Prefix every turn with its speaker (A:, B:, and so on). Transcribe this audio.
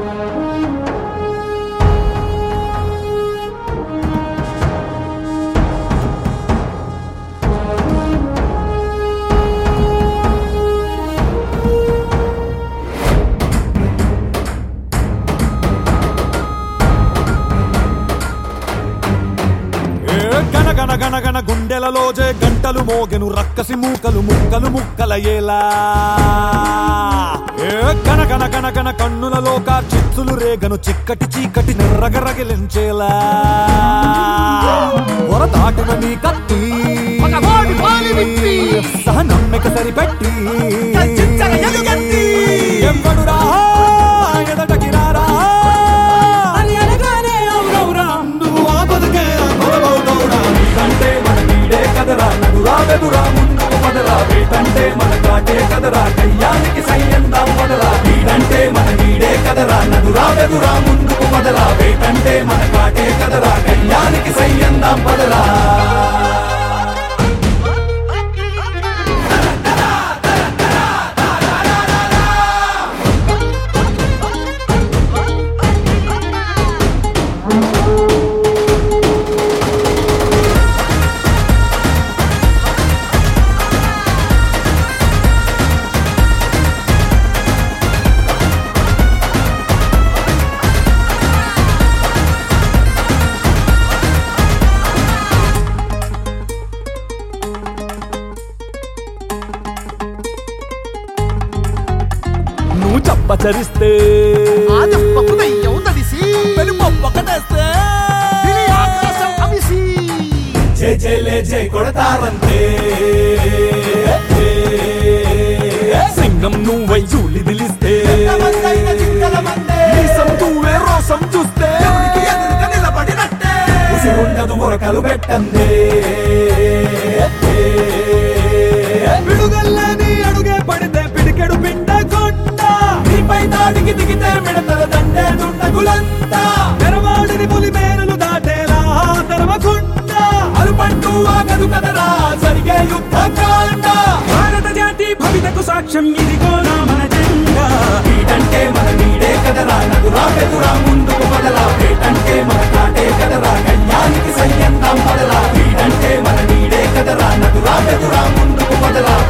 A: ఏ గన గన గన గన గుండెలలో జే గంటలు మోగెను రక్కసి మూకలు ముక్కలు ముక్కల ఏలా ఏ గన గన గన గన కన్నులలో చిచ్చులు రేగను చిక్కటి చీకటి నిర్రగరగిలించేలా పొర దాటిన నీ కత్తి
B: మగవాడి పాలి విప్పి.
A: సహనమ్మిక సరిపెట్టి
B: గర్జించగ ఎలుగెత్తి.
A: ఎవడురా ఎదటకి రారా అని అనగానే అవునవురా నువ్వు ఆ బతుకే బలవవుతవురా నీకంటే మన నీడే కదరా నడురా వెదురా ముందుకు పదరా వేటంటే మన కాటే కదరా కయ్యానికి సయ్యందాం పదరా నీడంటే మన నీడే కదరా నడురా వెదురా ముందుకు పదరా వేటంటే మన కాటే కదరా కయ్యానికి సయ్యందాం పదరా నువ్వు చప్పచరిస్తే
B: ఆదప్పకు దెయ్యం తడిసి
A: ఒకటేస్తే
B: తిని ఆకాశం అవిసి
A: జై జైలే జై కొడతారంతే సింగం నువ్వై చూలి దిలిస్తే మీసం నువ్వే రోసం చూస్తే ఉసిరుండదు మొరకలు పెట్టందే పిడుగల్లని అడుగే పడితే పిడికెడు పిండకుండా నీపై దాడికి దిగితే మిడతల దండే దుండగులంతా తెరవాడిని పులి మేరులు దాటేలా తెరవకుండా అరుపంటూ ఆగదు కదరా జరిగే యుద్ధ కాండ భారత జాతి భవితకు సాక్ష్యం ఇదిగో నా మన జెండా వీటంటే మన నీడే కదరా నదురా పెదురా ముందుకు పదరా వేటంటే మన కాటే కదరా కళ్యాణికి సయ్యందాం పదరా వీడంటే మన నీడే కదరా నదురా పెదురా ముందుకు పదరా